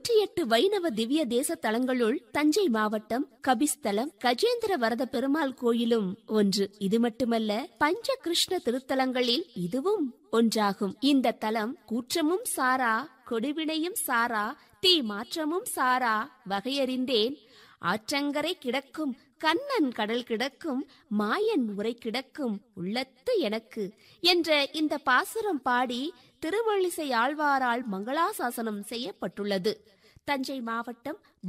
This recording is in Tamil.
நூற்றி எட்டு வைணவ திவ்ய தேச தலங்களுள் தஞ்சை மாவட்டம் கபிஸ்தலம் கஜேந்திர வரத பெருமாள் கோயிலும் ஒன்று இது மட்டுமல்ல பஞ்ச கிருஷ்ண திருத்தலங்களில் இதுவும் ஒன்றாகும் இந்த தலம் கூற்றமும் சாரா கொடுவினையும் சாரா தீ மாற்றமும் சாரா வகையறிந்தேன் ஆற்றங்கரை கிடக்கும் கண்ணன் கடல் கிடக்கும் மாயன் உரை கிடக்கும் உள்ளத்து எனக்கு என்ற இந்த பாசுரம் பாடி திருவள்ளிசை ஆழ்வாரால் மங்களாசாசனம் செய்யப்பட்டுள்ளது தஞ்சை மாவட்டம்